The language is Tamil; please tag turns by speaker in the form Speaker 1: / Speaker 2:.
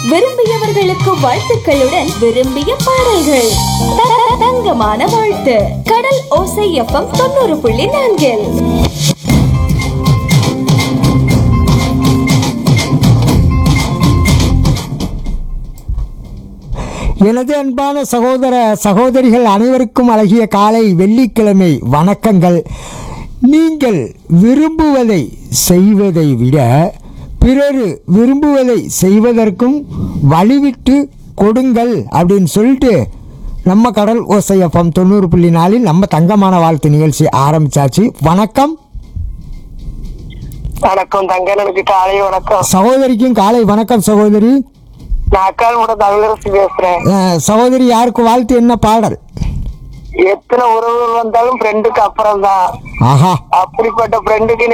Speaker 1: விரும்பியவர்களுக்கு வாழ்த்துக்களுடன் விரும்பிய பாடல்கள் த- த- தங்கமான வாழ்த்து கடல் ஓசை எஃப்எம் தொண்ணூறு புள்ளி நான்கில்
Speaker 2: எனது அன்பான சகோதர சகோதரிகள் அனைவருக்கும் அழகிய காலை வெள்ளிக்கிழமை வணக்கங்கள் நீங்கள் விரும்புவதை செய்வதை விட பிறர் விரும்புவதை செய்வதற்கும் வழிவிட்டு கொடுங்கள் அப்படின்னு சொல்லிட்டு நம்ம கடல் ஓசையப்பம் தொண்ணூறு புள்ளி நாலில் நம்ம தங்கமான வாழ்த்து நிகழ்ச்சி ஆரம்பிச்சாச்சு வணக்கம்
Speaker 3: வணக்கம் தங்கனுக்கு காலை வணக்கம்
Speaker 2: சகோதரிக்கும் காலை வணக்கம் சகோதரி
Speaker 3: நான் அக்கால் கூட தமிழரசு பேசுறேன்
Speaker 2: அஹ், சகோதரி யாருக்கு வாழ்த்து என்ன பாடல்
Speaker 3: எத்தனை உறவுகள் வந்தாலும் ஃப்ரெண்டுக்கு அப்புறம் தான்
Speaker 2: ஆஹா
Speaker 3: அப்படிப்பட்ட ஃப்ரெண்டுக்கு